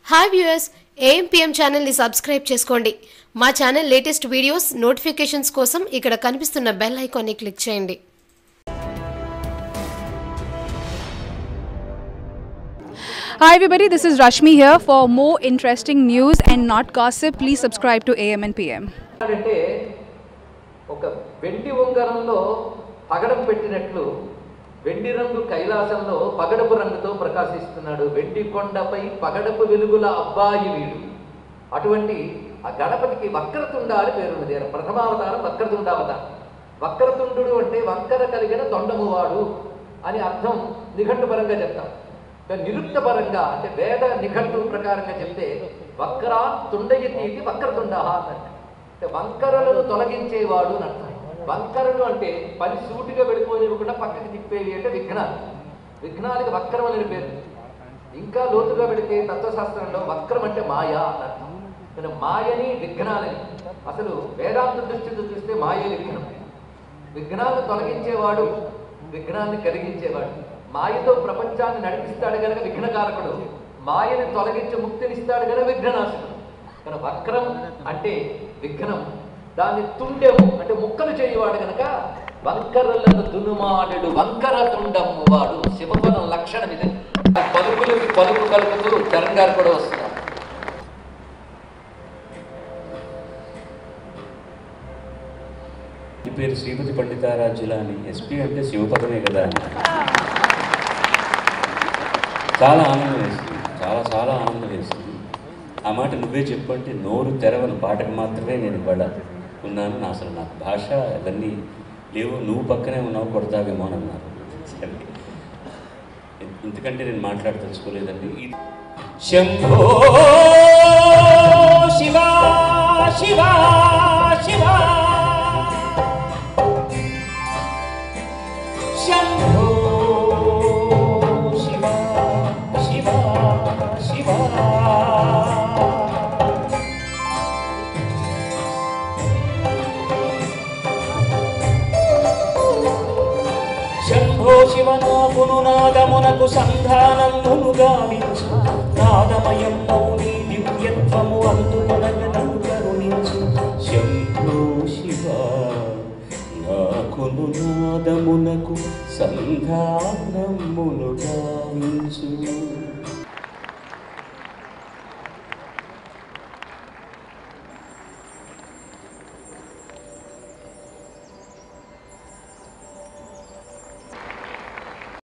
Hi viewers AMPM ఛానల్ని subscribe చేసుకోండి మా ఛానల్ లేటెస్ట్ వీడియోస్ నోటిఫికేషన్స్ కోసం ఇక్కడ కనిపిస్తున్న బెల్ ఐకాన్ని క్లిక్ చేయండి Hi everybody, this is Rashmi here. For more interesting news and not gossip, please subscribe to AM and PM. అంటే ఒక వెండి ఉంగరంలో పగడం పెట్టినట్లు వెండి రంగు కైలాసంలో పగడపు రంగుతో ప్రకాశిస్తున్నాడు వెండి కొండపై పగడపు వెలుగుల అబ్బాయి వీడు అటువంటి ఆ గణపతికి వక్రతుండ అని పేరున్నది ఆయన ప్రథమావతారం వక్రతుండావతారం వక్రతుండు అంటే వంకర కలిగిన తొండమువాడు అని అర్థం నిఘంటు పరంగా చెప్తాం ఇంకా నిరుక్త పరంగా అంటే వేద నిఘంటు ప్రకారంగా చెప్తే వక్రా తుండయతీతి వక్రతుండ అన్నట్టు అంటే వంకరలను తొలగించేవాడు అని అర్థం వంకరలు అంటే పని సూటిగా వెళ్ళిపోనివ్వకుండా పక్కకి తిప్పేవి అంటే విఘ్నాలు విఘ్నాలకి వక్రం అనే పేరు ఇంకా లోతుగా వెళితే తత్వశాస్త్రంలో వక్రం అంటే మాయ అని అర్థం కానీ మాయని విఘ్నాలని అసలు వేదాంత దృష్టితో చూస్తే మాయే విఘ్నం విఘ్నాలను తొలగించేవాడు విఘ్నాన్ని కలిగించేవాడు మాయతో ప్రపంచాన్ని నడిపిస్తాడు గనక విఘ్నకారకుడు మాయని తొలగించి ముక్తినిస్తాడు గనక విఘ్ననాశకుడు కానీ వక్రం అంటే విఘ్నం దాన్ని తుండెము అంటే ముక్కలు చేయవాడు గనక వంకరలను దునుమాడు వంకర తుండము వాడు శివపదం లక్షణం ఇది పలుకులకి పలుకు కలుపుతూ చరణ్ గారు కూడా వస్తున్నారు ఈ పేరు శ్రీపతి పండితారాజ్యుల అని ఎస్పీ అంటే శివపదమే కదా అని చాలా ఆనందం వేసింది చాలా చాలా ఆనందం వేసింది ఆ మాట నువ్వే చెప్పంటే నోరు తెరవని పాటకు మాత్రమే నేను ఇవాళ ఉన్నాను నా అసలు నాకు భాష అవన్నీ లేవు నువ్వు పక్కనే ఉన్నావు కొడతావేమో అని అన్నారు సరే ఇంతకంటే నేను మాట్లాడదలుచుకోలేదండి ఇది శంభో శివా శివా శివా శంభో శివ శివ శివ శంభో శివ నాకును నాదమునకు సంధానమును గావించు నాదమయం మౌని దివ్యత్వము అందుకొనగనను కరుణించు శంభో శివ నాకును నాదమునకు సంధానమును గావించు